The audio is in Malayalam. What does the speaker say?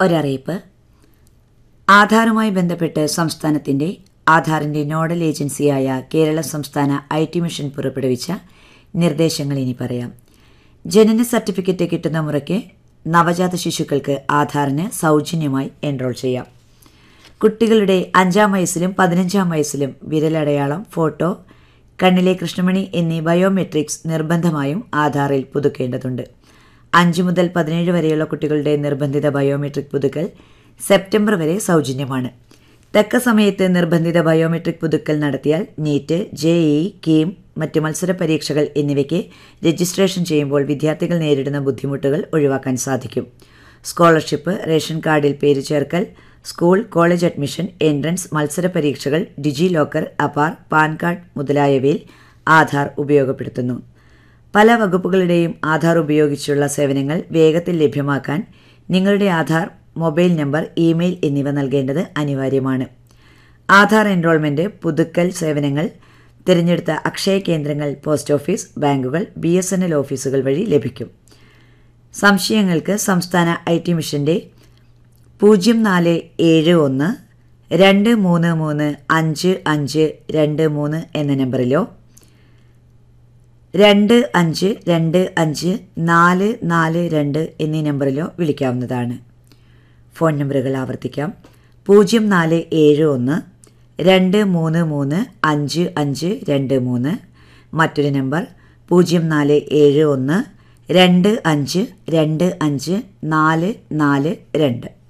ഒരറിയിപ്പ് ആധാറുമായി ബന്ധപ്പെട്ട് സംസ്ഥാനത്തിൻ്റെ ആധാറിൻ്റെ നോഡൽ ഏജൻസിയായ കേരള സംസ്ഥാന ഐ ടി മിഷൻ പുറപ്പെടുവിച്ച നിർദ്ദേശങ്ങൾ ഇനി പറയാം ജനന സർട്ടിഫിക്കറ്റ് കിട്ടുന്ന മുറയ്ക്ക് നവജാത ശിശുക്കൾക്ക് ആധാറിന് സൗജന്യമായി എൻറോൾ ചെയ്യാം കുട്ടികളുടെ അഞ്ചാം വയസ്സിലും പതിനഞ്ചാം വയസ്സിലും വിരലടയാളം ഫോട്ടോ കണ്ണിലെ കൃഷ്ണമണി എന്നീ ബയോമെട്രിക്സ് നിർബന്ധമായും ആധാറിൽ പുതുക്കേണ്ടതുണ്ട് അഞ്ച് മുതൽ പതിനേഴ് വരെയുള്ള കുട്ടികളുടെ നിർബന്ധിത ബയോമെട്രിക് പുതുക്കൽ സെപ്റ്റംബർ വരെ സൗജന്യമാണ് തക്ക സമയത്ത് നിർബന്ധിത ബയോമെട്രിക് പുതുക്കൽ നടത്തിയാൽ നീറ്റ് ജെ ഇ കീം മറ്റ് മത്സര പരീക്ഷകൾ എന്നിവയ്ക്ക് രജിസ്ട്രേഷൻ ചെയ്യുമ്പോൾ വിദ്യാർത്ഥികൾ നേരിടുന്ന ബുദ്ധിമുട്ടുകൾ ഒഴിവാക്കാൻ സാധിക്കും സ്കോളർഷിപ്പ് റേഷൻ കാർഡിൽ പേര് ചേർക്കൽ സ്കൂൾ കോളേജ് അഡ്മിഷൻ എൻട്രൻസ് മത്സര പരീക്ഷകൾ DigiLocker APAR PAN card മുതലായവയിൽ ആധാർ ഉപയോഗപ്പെടുത്തുന്നു പല വകുപ്പുകളുടെയും ആധാർ ഉപയോഗിച്ചുള്ള സേവനങ്ങൾ വേഗത്തിൽ ലഭ്യമാക്കാൻ നിങ്ങളുടെ ആധാർ മൊബൈൽ നമ്പർ ഇമെയിൽ എന്നിവ നൽകേണ്ടത് അനിവാര്യമാണ് ആധാർ എൻറോൾമെൻറ്റ് പുതുക്കൽ സേവനങ്ങൾ തിരഞ്ഞെടുത്ത അക്ഷയ കേന്ദ്രങ്ങൾ പോസ്റ്റ് ഓഫീസ് ബാങ്കുകൾ ബി എസ് എൻ എൽ ഓഫീസുകൾ വഴി ലഭിക്കും സംശയങ്ങൾക്ക് സംസ്ഥാന ഐ ടി മിഷൻ്റെ പൂജ്യം നാല് ഏഴ് ഒന്ന് രണ്ട് മൂന്ന് മൂന്ന് അഞ്ച് അഞ്ച് രണ്ട് മൂന്ന് എന്ന നമ്പറിലോ രണ്ട് അഞ്ച് രണ്ട് അഞ്ച് നാല് നാല് രണ്ട് എന്നീ നമ്പറിലോ വിളിക്കാവുന്നതാണ് ഫോൺ നമ്പറുകൾ ആവർത്തിക്കാം പൂജ്യം നാല് ഏഴ് ഒന്ന് രണ്ട് മൂന്ന് മൂന്ന് അഞ്ച് അഞ്ച് രണ്ട് മൂന്ന് മറ്റൊരു നമ്പർ പൂജ്യം നാല് ഏഴ് ഒന്ന് രണ്ട് അഞ്ച് രണ്ട് അഞ്ച് നാല് നാല് രണ്ട്